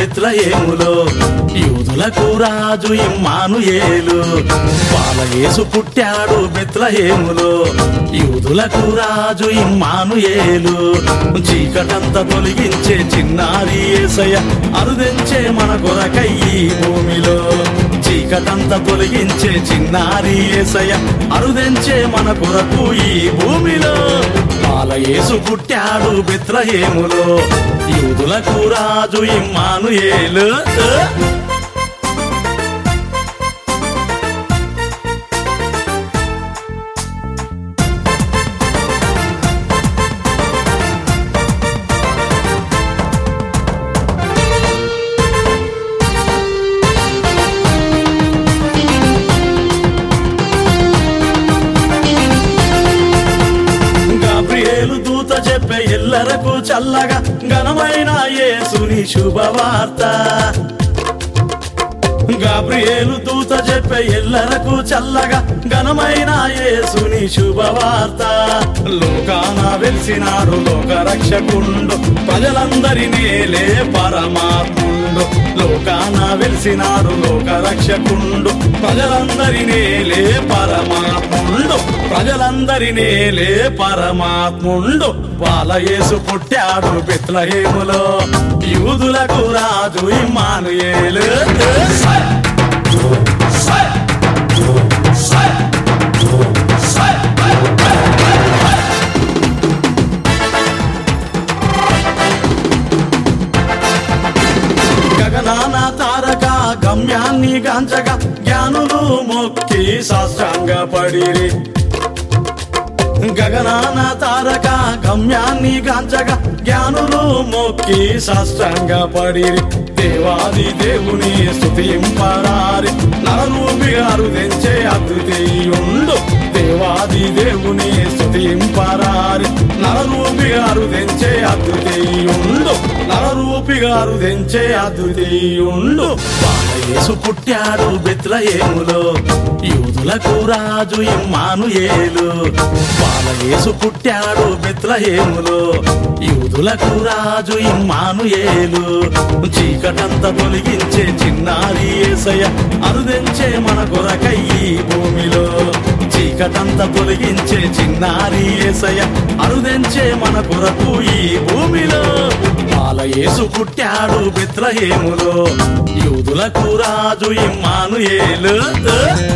బెత్లహేములో యూదులకు రాజు ఇమ్మానుయేలు బాలయేసు పుట్టాడు బెత్లహేములో యూదులకు రాజు ఇమ్మానుయేలు చీకటంతా తొలగించే చిన్నారి ఏసయ అరుదెంచే మన కొరకై ఈ భూమిలో చీకటంతా తొలగించే చిన్నారి ఏసయ అరుదెంచే మన కొరకు ఈ భూమిలో బాలయేసు పుట్టాడు బెత్లహేములో యూదులకు రాజు ఇమ్మానుయేలు గాబ్రియేలు దూత చెప్పే ఎల్లరకు చల్లగా ఘనమైన యేసుని శుభవార్త గాబ్రియేలు దూత చెప్పే ఎల్లరకు చల్లగా ఘనమైన యేసుని శుభవార్త లోకాన వెలిసినాడు లోక రక్షకుండు ప్రజలందరినీ లే పరమాత్ముండు లోకాన వెలిసినాడు లోక రక్షకుండు ప్రజలందరినీ లే పరమాత్ముండు ప్రజలందరినీ లే పరమాత్ముండు బాలయేసు పుట్టాడు బెత్లహేములో యూదులకు రాజు ఇమ్మానుయేలు గగనాన తారక గమ్యాన్ని గాంచగా జ్ఞానులు మొక్కి సాష్టాంగ పడిరి గగనాన తారక గమ్యాన్ని గాంచగా జ్ఞానులు మొక్కి సాష్టాంగ పడిరి దేవాది దేవుని స్థుతింపరారి నరరూపి గారు తెంచే అద్వితీయుండు దేవాది దేవుని స్థుతింపరారి నరరూపి గారు తెంచే అద్వితీయుండు నరరూపి గారు తెంచే అద్వితీయుండు బాలయేసు పుట్టాడు బెత్లహేములో యూదులకు రాజు ఇమ్మానుయేలు బాలయేసు పుట్టాడు బెత్లహేములో యూదులకు రాజు ఇమ్మానుయేలు చీకటంతా తొలగించే చిన్నారి ఏసయ అరుదెంచే మన కొరకై ఈ భూమిలో చీకటంతా తొలగించే చిన్నారి ఏసయ అరుదెంచే మన కొరకు ఈ భూమిలో బాలయేసు పుట్టాడు బెత్లహేములో యూదులకు రాజు ఇమ్మానుయేలు